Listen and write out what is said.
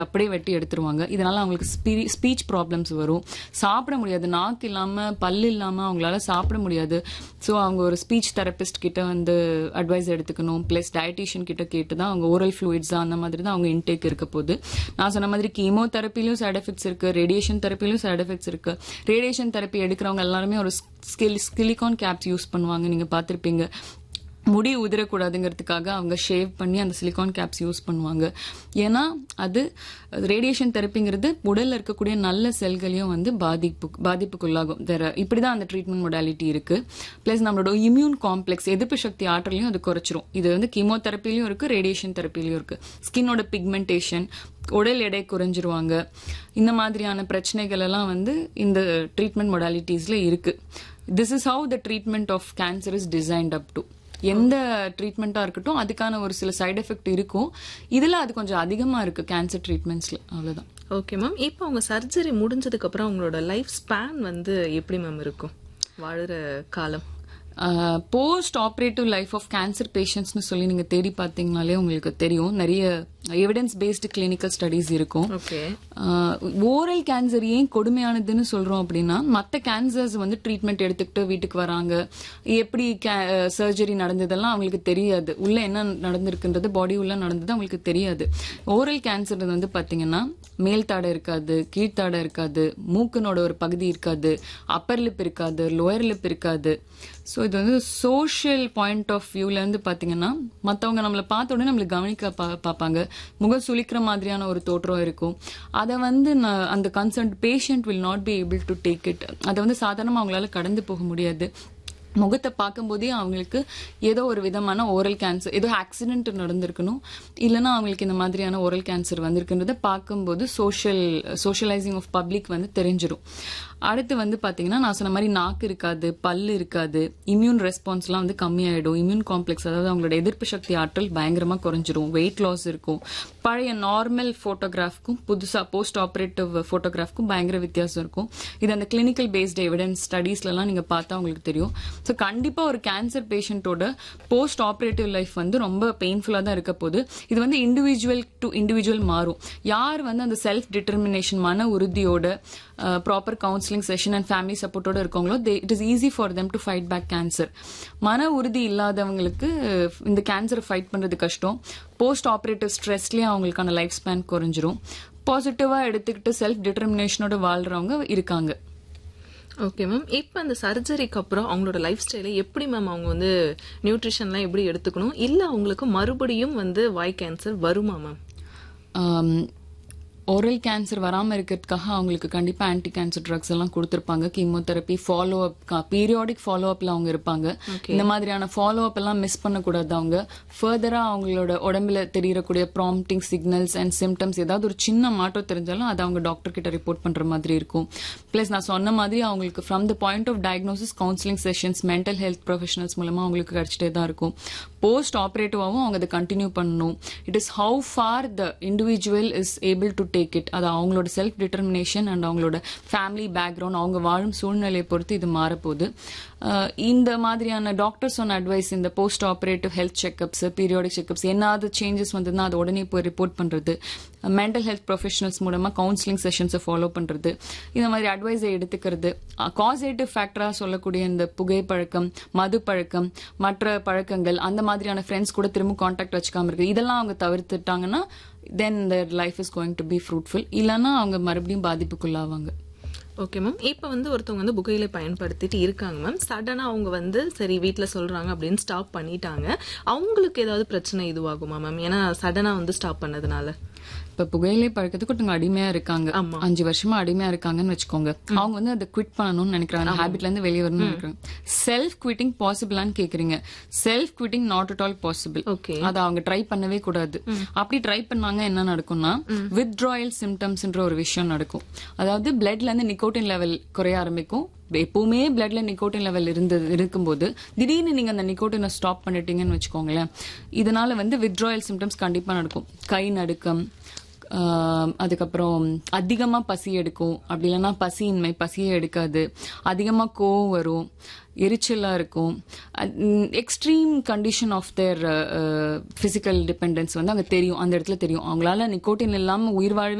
அப்படியே வெட்டி எடுத்துருவாங்க இதனால அவங்களுக்கு ஸ்பீச் ப்ராப்ளம்ஸ் வரும் சாப்பிட முடியாது நாக்கு இல்லாம பல்லு இல்லாம அவங்களால சாப்பிட முடியாது ஸோ அவங்க ஒரு ஸ்பீச் தெரபிஸ்ட் கிட்ட வந்து அட்வைஸ் எடுத்துக்கணும் பிளஸ் டயட்டிஷியன் கிட்ட கேட்டு தான் அவங்க ஓரல் ஃப்ளூயிட்ஸ் அந்த மாதிரி தான் அவங்க இன்டேக் இருக்க போகுது நான் சொன்ன மாதிரி கீமோ தெரப்பிலையும் சைட் எஃபெக்ட்ஸ் இருக்கு ரேடியேஷன் தெரப்பிலையும் சைட் எஃபெக்ட்ஸ் இருக்கு ரேடியேஷன் தெரப்பி எடுக்கிறவங்க எல்லாருமே ஒரு ஸ்கில் ஸ்கிலிகான் கேப்ஸ் யூஸ் பண்ணுவாங்க நீங்க பார்த்திருப்பீங்க முடி உதிரக்கூடாதுங்கிறதுக்காக அவங்க ஷேவ் பண்ணி அந்த சிலிகான் கேப்ஸ் யூஸ் பண்ணுவாங்க ஏன்னா அது ரேடியேஷன் தெரப்பிங்கிறது உடல்ல இருக்கக்கூடிய நல்ல செல்களையும் வந்து பாதிப்பு பாதிப்புக்குள்ளாகும் வேற இப்படிதான் அந்த ட்ரீட்மெண்ட் மொடாலிட்டி இருக்கு பிளஸ் நம்மளோட இம்யூன் காம்ப்ளெக்ஸ் எதிர்ப்பு சக்தி ஆற்றலையும் அது குறைச்சிரும் இது வந்து கீமோதெரப்பிலையும் இருக்கு ரேடியேஷன் தெரப்பிலையும் இருக்கு ஸ்கின்னோட பிக்மெண்டேஷன் உடல் எடை குறைஞ்சிருவாங்க இந்த மாதிரியான பிரச்சனைகள் எல்லாம் வந்து இந்த ட்ரீட்மெண்ட் மொடாலிட்டிஸ்ல இருக்கு this is how the treatment of cancer is designed up to எந்த ட்ரீட்மெண்ட்டாக இருக்கட்டும் அதுக்கான ஒரு சில சைடு எஃபெக்ட் இருக்கும் இதில் அது கொஞ்சம் அதிகமாக இருக்கு கேன்சர் ட்ரீட்மெண்ட்ஸில் அவ்வளோதான் ஓகே மேம் இப்போ அவங்க சர்ஜரி முடிஞ்சதுக்கு அப்புறம் அவங்களோட லைஃப் ஸ்பேன் வந்து எப்படி மேம் இருக்கும் வாழுற காலம் post operative life of cancer பேஷண்ட்ஸ்னு சொல்லி நீங்க தேடி பார்த்தீங்கனாலே உங்களுக்கு தெரியும் நிறைய எவிடன்ஸ் பேஸ்டு கிளினிக்கல் ஸ்டடிஸ் இருக்கும் ஓகே ஓரல் கேன்சர் ஏன் கொடுமையானதுன்னு சொல்றோம் அப்படின்னா மற்ற கேன்சர்ஸ் வந்து ட்ரீட்மெண்ட் எடுத்துக்கிட்டு வீட்டுக்கு வராங்க எப்படி சர்ஜரி நடந்ததெல்லாம் அவங்களுக்கு தெரியாது உள்ள என்ன நடந்திருக்குன்றது பாடி உள்ள நடந்தது அவங்களுக்கு தெரியாது ஓரல் கேன்சர் வந்து பாத்தீங்கன்னா மேல் தாடை இருக்காது கீழ்த்தாடை இருக்காது மூக்கனோட ஒரு பகுதி இருக்காது அப்பர் லிப் இருக்காது லோயர் லிப் இருக்காது ஸோ இது வந்து சோஷியல் பாயிண்ட் ஆஃப் வியூல இருந்து பாத்தீங்கன்னா மற்றவங்க நம்மளை பார்த்த உடனே நம்மளுக்கு கவனிக்க பா- பார்ப்பாங்க முகம் சுளிக்கிற மாதிரியான ஒரு தோற்றம் இருக்கும் அதை வந்து நான் அந்த concern patient will not be able to take it அதை வந்து சாதாரணமாக அவங்களால கடந்து போக முடியாது முகத்தை பார்க்கும்போதே அவங்களுக்கு ஏதோ ஒரு விதமான ஓரல் கேன்சர் ஏதோ ஆக்சிடென்ட் நடந்திருக்கணும் இல்லைன்னா அவங்களுக்கு இந்த மாதிரியான ஓரல் கேன்சர் வந்திருக்குன்றத பார்க்கும்போது சோஷியல் சோஷியலைசிங் ஆஃப் பப்ளிக் வந்து தெரிஞ்சிரும் அடுத்து வந்து பாத்தீங்கன்னா நான் சொன்ன மாதிரி நாக்கு இருக்காது பல்லு இருக்காது இம்யூன் ரெஸ்பான்ஸ்லாம் வந்து கம்மியாயிடும் இம்யூன் காம்ப்ளெக்ஸ் அதாவது அவங்களோட எதிர்ப்பு சக்தி ஆற்றல் பயங்கரமா குறைஞ்சிரும் வெயிட் லாஸ் இருக்கும் பழைய நார்மல் போட்டோகிராஃப்க்கும் புதுசா போஸ்ட் ஆப்ரேட்டிவ் போட்டோகிராஃப்க்கும் பயங்கர வித்தியாசம் இருக்கும் இது அந்த கிளினிக்கல் பேஸ்ட் எவிடன்ஸ் ஸ்டடீஸ்லாம் நீங்க பார்த்தா உங்களுக்கு தெரியும் ஸோ கண்டிப்பா ஒரு கேன்சர் பேஷண்டோட போஸ்ட் ஆப்ரேட்டிவ் லைஃப் வந்து ரொம்ப பெயின்ஃபுல்லா தான் இருக்க போகுது இது வந்து இண்டிவிஜுவல் டு இண்டிவிஜுவல் மாறும் யார் வந்து அந்த செல்ஃப் டிட்டர்மினேஷன் மன உறுதியோட proper counselling session and family சப்போர்ட்டோட இருக்கவங்களோ it is easy for them to fight back cancer மன உறுதி இல்லாதவங்களுக்கு இந்த கேன்சரை ஃபைட் பண்றது கஷ்டம் போஸ்ட் ஆப்ரேட்டிவ் ஸ்ட்ரெஸ்லயே அவங்களுக்கான லைஃப் ஸ்பேன் குறைஞ்சிரும் பாசிட்டிவா எடுத்துக்கிட்டு செல்ஃப் டிட்டர்மினேஷனோட வாழ்றவங்க இருக்காங்க ஓகே மேம் இப்போ அந்த சர்ஜரிக்கு அப்புறம் அவங்களோட லைஃப் ஸ்டைலை எப்படி மேம் அவங்க வந்து நியூட்ரிஷன்லாம் எப்படி எடுத்துக்கணும் இல்ல அவங்களுக்கு மறுபடியும் வந்து வாய் கேன்சர் வருமா மேம் ஓரல் கேன்சர் வராம இருக்கிறதுக்காக அவங்களுக்கு கண்டிப்பா ஆன்டி கேன்சர் ட்ரக்ஸ் எல்லாம் கொடுத்திருப்பாங்க chemotherapy follow up periodic follow அப்ல அவங்க இருப்பாங்க இந்த மாதிரியான ஃபாலோ அப் எல்லாம் மிஸ் பண்ணக்கூடாது அவங்க ஃபர்தரா அவங்களோட உடம்புல தெரியக்கூடிய ப்ராம்ப்டிங் சிக்னல்ஸ் அண்ட் சிம்டம்ஸ் ஏதாவது ஒரு சின்ன மாற்றம் தெரிஞ்சாலும் அதை அவங்க டாக்டர் கிட்ட ரிப்போர்ட் பண்ற மாதிரி இருக்கும் பிளஸ் நான் சொன்ன மாதிரி அவங்களுக்கு from the point of diagnosis counselling sessions mental health professionals மூலமா அவங்களுக்கு கிடைச்சிட்டே தான் இருக்கும் போஸ்ட் ஆப்ரேட்டிவாவும் அவங்க அதை கண்டினியூ பண்ணணும் it is how for the individual is able to take it அது அவங்களோட செல்ஃப் டிட்டர்மினேஷன் அண்ட் அவங்களோட ஃபேமிலி பேக்ரவுண்ட் அவங்க வாழும் சூழ்நிலையை பொறுத்து இது மாறப்போகுது அஹ் இந்த மாதிரியான டாக்டர்ஸ் சொன்ன அட்வைஸ் இந்த post operative health checkups periodic checkups என்னாவது சேஞ்சஸ் வந்ததுன்னா அதை உடனே போய் ரிப்போர்ட் பண்றது மென்டல் ஹெல்த் ப்ரொஃபஷனல்ஸ் மூலமா கவுன்சிலிங் செஷன்ஸை ஃபாலோ பண்றது இந்த மாதிரி அட்வைஸை எடுத்துக்கிறது காசேட்டிவ் ஃபேக்டரா சொல்லக்கூடிய இந்த புகைப்பழக்கம் மது பழக்கம் மற்ற பழக்கங்கள் அந்த மாதிரியான ஃப்ரெண்ட்ஸ் கூட திரும்ப காண்டாக்ட் வச்சுக்காம இருக்கு இதெல்லாம் அவங்க தவிர்த்துட்டாங்கன்னா then their life is going to be fruitful இல்லைன்னா அவங்க மறுபடியும் பாதிப்புக்குள்ளாவாங்க ஓகே மேம் இப்போ வந்து ஒருத்தவங்க வந்து புகையிலை பயன்படுத்திட்டு இருக்காங்க மேம் சடனா அவங்க வந்து சரி வீட்ல சொல்றாங்க அப்படின்னு ஸ்டாப் பண்ணிட்டாங்க அவங்களுக்கு ஏதாவது பிரச்சனை இதுவாகுமா மேம் ஏன்னா சடனா வந்து ஸ்டாப் பண்ணதுனால இப்ப புகையிலை பழக்கத்துக்கு ஒருத்தவங்க அடிமையா இருக்காங்க ஆமா. அஞ்சு வருஷமா அடிமையா இருக்காங்கன்னு வச்சுக்கோங்க அவங்க வந்து அதை குவிட் பண்ணணும்னு நினைக்கிறாங்க ஹேபிட்ல இருந்து வெளியே வரணும்னு நினைக்கிறாங்க செல்ஃப் குவிட்டிங் பாசிபிளான்னு கேக்குறீங்க self quitting not at all possible okay அதை அவங்க ட்ரை பண்ணவே கூடாது அப்படி ட்ரை பண்ணாங்க என்ன நடக்கும்னா வித்ட்ராயல் சிம்டம்ஸ்ன்ற ஒரு விஷயம் நடக்கும் அதாவது பிளட்ல இருந்து நிக்கோட்டின் லெவல் குறைய ஆரம்பிக்கும் எப்பவுமே பிளட்ல நிக்கோட்டின் லெவல் இருந்தது இருக்கும்போது திடீர்னு நீங்க அந்த நிக்கோட்டினை ஸ்டாப் பண்ணிட்டீங்கன்னு வச்சுக்கோங்களேன் இதனால வந்து வித்ட்ராயல் சிம்டம்ஸ் கண்டிப்பா நடக்கும் கை நடுக்கம் ஆஹ் அதுக்கப்புறம் அதிகமா பசி எடுக்கும் அப்படி இல்லைன்னா பசியின்மை பசியே எடுக்காது அதிகமா கோவம் வரும் எரிச்சலா இருக்கும் extreme condition of their physical dependence வந்து அங்க தெரியும் அந்த இடத்துல தெரியும் அவங்களால நிக்கோட்டின் இல்லாம உயிர் வாழவே